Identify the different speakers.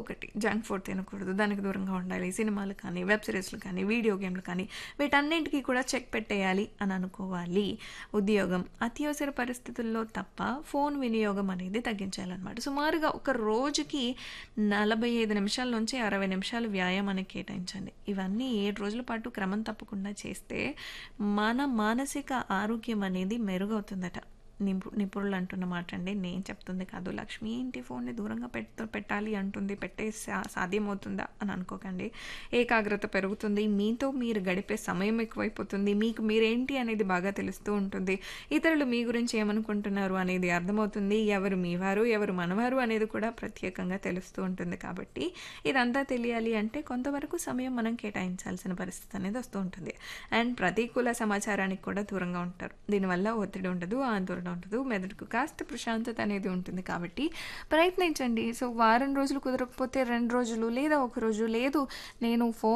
Speaker 1: ఒకటి junk food తినకూడదు దానికి దూరంగా ఉండాలి సినిమాలు కానీ వెబ్ సిరీస్లు కానీ వీడియో గేమ్లు కానీ వీటన్నింటికి కూడా చెక్ పెట్టేయాలి అని అనుకోవాలి ఉద్యోగం అత్యవసర పరిస్థితుల్లో తప్ప ఫోన్ వినియోగం అనేది తగ్గించాలన్నమాట సుమారుగా ఒక రోజుకి నలభై ఐదు నిమిషాల నుంచి అరవై నిమిషాలు వ్యాయామానికి కేటాయించండి ఇవన్నీ ఏడు రోజుల పాటు క్రమం తప్పకుండా చేస్తే మన మానసిక ఆరోగ్యం అనేది మెరుగవుతుందట నిపు నిపుణులు అంటున్న మాట అండి నేను చెప్తుంది కాదు లక్ష్మి ఇంటి ఫోన్ని దూరంగా పెట్ట పెట్టాలి అంటుంది పెట్టే సా- సాధ్యమవుతుందా అని అనుకోకండి ఏకాగ్రత పెరుగుతుంది మీతో మీరు గడిపే సమయం ఎక్కువైపోతుంది మీకు మీరేంటి అనేది బాగా తెలుస్తూ ఉంటుంది ఇతరులు మీ గురించి ఏమనుకుంటున్నారు అనేది అర్థమవుతుంది ఎవరు మీవారు ఎవరు మనవారు అనేది కూడా ప్రత్యేకంగా తెలుస్తూ ఉంటుంది కాబట్టి ఇదంతా తెలియాలి అంటే కొంతవరకు సమయం మనం కేటాయించాల్సిన పరిస్థితి అనేది వస్తూ ఉంటుంది అండ్ ప్రతికూల సమాచారానికి కూడా దూరంగా ఉంటారు దీనివల్ల ఒత్తిడి ఉండదు ఆందోళన ఉండదు మెదడుకు కాస్త ప్రశాంతత అనేది ఉంటుంది కాబట్టి ప్రయత్నించండి సో వారం రోజులు కుదరకపోతే రెండు రోజులు లేదా ఒక రోజు లేదు నేను ఫోన్